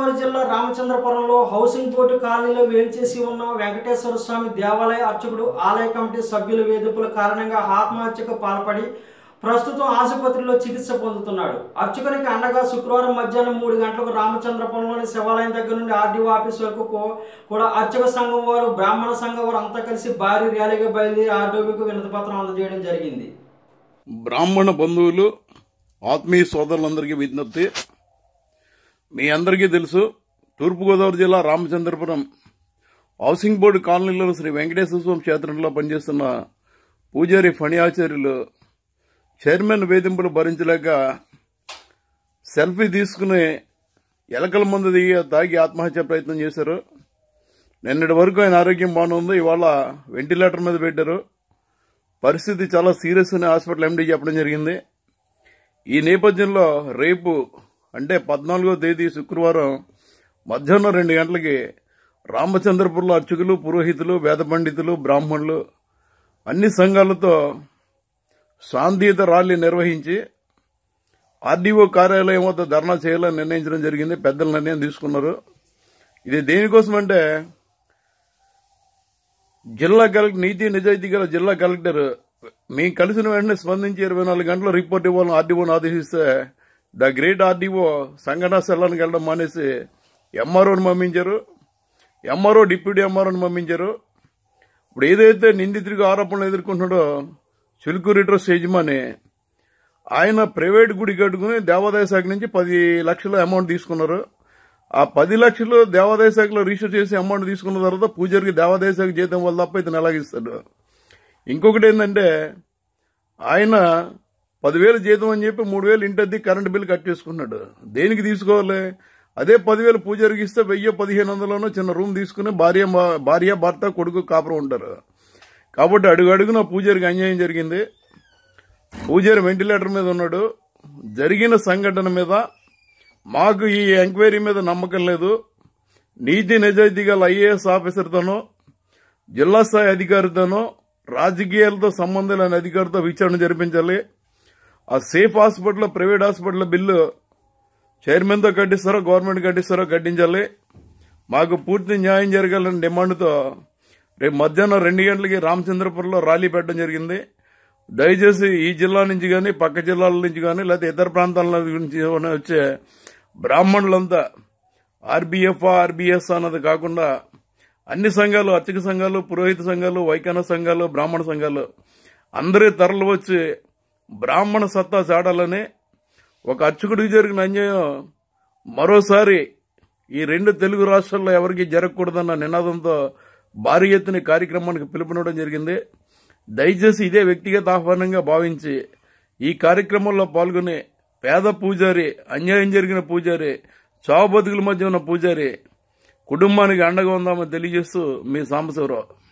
తూర్పుగోదావరి జిల్లా రామచంద్రపురంలో housing board కాలనీలో వేంచేసి ఉన్న వెంకటేశ్వర స్వామి దేవాలయ అర్చకుడు ఆలయ కమిటీ సభ్యుల వేధింపుల కారణంగా ఆత్మహత్యకు పాల్పడి ప్రస్తుతం ఆసుపత్రిలో చికిత్స పొందుతున్నాడు అర్చకునికి అండగా శుక్రవారం మధ్యాహ్నం మూడు గంటలకు రామచంద్రపురంలోని శివాలయం దగ్గర నుండి ఆర్డీఓ ఆఫీస్ వరకు కూ- కూడా అర్చక సంఘం వారు బ్రాహ్మణ సంఘం వారు అంతా కలిసి భారీ ర్యాలీగా బయలుదేరి ఆర్డీఓకి వినతిపత్రం అందజేయడం జరిగింది బ్రాహ్మణ బంధువులు ఆత్మీయ సోదరులందరికీ విజ్ఞప్తి మీ అందరికీ తెలుసు తూర్పుగోదావరి జిల్లా రామచంద్రపురం హౌసింగ్ బోర్డు కాలనీలో శ్రీ వెంకటేశ్వర స్వామి క్షేత్రంలో పనిచేస్తున్న పూజారి ఫణి ఆచార్యులు చైర్మన్ వేధింపులు భరించలేక సెల్ఫీ తీసుకుని ఎలకల మందు దిగి తాగి ఆత్మహత్య ప్రయత్నం చేశారు నిన్నటి వరకు ఆయన ఆరోగ్యం బాగానే ఉంది ఇవాళ వెంటిలేటర్ మీద పెట్టారు పరిస్థితి చాలా సీరియస్ అని హాస్పిటల్ ఎండీ చెప్పడం జరిగింది ఈ నేపథ్యంలో రేపు అంటే పద్నాలుగో తేదీ శుక్రవారం మధ్యాహ్నం రెండు గంటలకి రామచంద్రపురంలో అర్చకులు పురోహితులు వేద పండితులు బ్రాహ్మణులు అన్ని సంఘాలతో శాంతియుత ర్యాలీ నిర్వహించి ఆర్డీఓ కార్యాలయం వద్ద ధర్నా చేయాలని నిర్ణయించడం జరిగింది పెద్దల నిర్ణయం తీసుకున్నారు ఇది దేనికోసం అంటే జిల్లా కలెక్టర్ నీతి నిజాయితీ గల జిల్లా కలెక్టర్ మీ కలిసిన వెంటనే స్పందించి ఇరవై నాలుగు గంటల రిపోర్ట్ ఇవ్వాలని ఆర్డీఓని ఆదేశిస్తే ద గ్రేట్ ఆర్డీఓ సంఘటనా స్థలానికి వెళ్ళడం మానేసి ఎంఆర్ఓని పంపించారు ఎంఆర్ఓ డిప్యూటీ ఎంఆర్ఓని పంపించారు ఇప్పుడు ఏదైతే నిందితుడిగా ఆరోపణలు ఎదుర్కొంటున్నాడో చిలుకూరి ట్రస్ట్ యజమాని ఆయన ప్రైవేట్ గుడి కట్టుకుని దేవాదాయ శాఖ నుంచి పది లక్షల అమౌంట్ తీసుకున్నారు ఆ పది లక్షలు దేవాదాయ శాఖలో రిజిస్టర్ చేసి అమౌంట్ తీసుకున్న తర్వాత పూజారికి దేవాదాయ శాఖ జీతం వల్ల తప్ప ఇతను ఎలాగిస్తాడు ఇంకొకటి ఏంటంటే ఆయన పదివేలు జీతం అని చెప్పి మూడు వేలు ఇంటద్ది కరెంట్ బిల్ కట్ చేసుకున్నాడు దేనికి తీసుకోవాలి అదే పదివేలు పూజారికి ఇస్తే వెయ్యి పదిహేను వందలను చిన్న రూమ్ తీసుకుని భార్య భార్య భర్త కొడుకు కాపురం ఉంటారు కాబట్టి అడుగు అడుగున పూజారికి అన్యాయం జరిగింది పూజారి వెంటిలేటర్ మీద ఉన్నాడు జరిగిన సంఘటన మీద మాకు ఈ ఎంక్వైరీ మీద నమ్మకం లేదు నీతి నిజాయితీ గల ఐఏఎస్ ఆఫీసర్తోనో జిల్లా స్థాయి అధికారితోనో రాజకీయాలతో సంబంధం లేని అధికారితో విచారణ జరిపించాలి ఆ safe hospital private hospital bill చైర్మన్తో కట్టిస్తారో గవర్నమెంట్ కట్టిస్తారో కట్టించాలి మాకు పూర్తి న్యాయం జరగాలని డిమాండ్తో రేపు మధ్యాహ్నం రెండు గంటలకి రామచంద్రపురంలో ర్యాలీ పెట్టడం జరిగింది దయచేసి ఈ జిల్లా నుంచి కానీ పక్క జిల్లాల నుంచి కానీ లేకపోతే ఇతర ప్రాంతాల నుంచి వచ్చే బ్రాహ్మణులంతా ఆర్బీఎఫ్ ఆర్బీఎస్ అన్నది కాకుండా అన్ని సంఘాలు అర్చక సంఘాలు పురోహిత సంఘాలు వైకాన సంఘాలు బ్రాహ్మణ సంఘాలు అందరి తరలి వచ్చి బ్రాహ్మణ సత్తా చాడాలని ఒక అర్చకుడికి జరిగిన అన్యాయం మరోసారి ఈ రెండు తెలుగు రాష్ట్రాల్లో ఎవరికి జరగకూడదన్న నినాదంతో భారీ ఎత్తున ఈ కార్యక్రమానికి పిలుపునివ్వడం జరిగింది దయచేసి ఇదే వ్యక్తిగత ఆహ్వానంగా భావించి ఈ కార్యక్రమంలో పాల్గొని పేద పూజారి అన్యాయం జరిగిన పూజారి చావు బతుకుల మధ్య ఉన్న పూజారి కుటుంబానికి అండగా ఉందామని తెలియజేస్తూ మీ సాంబశివరావు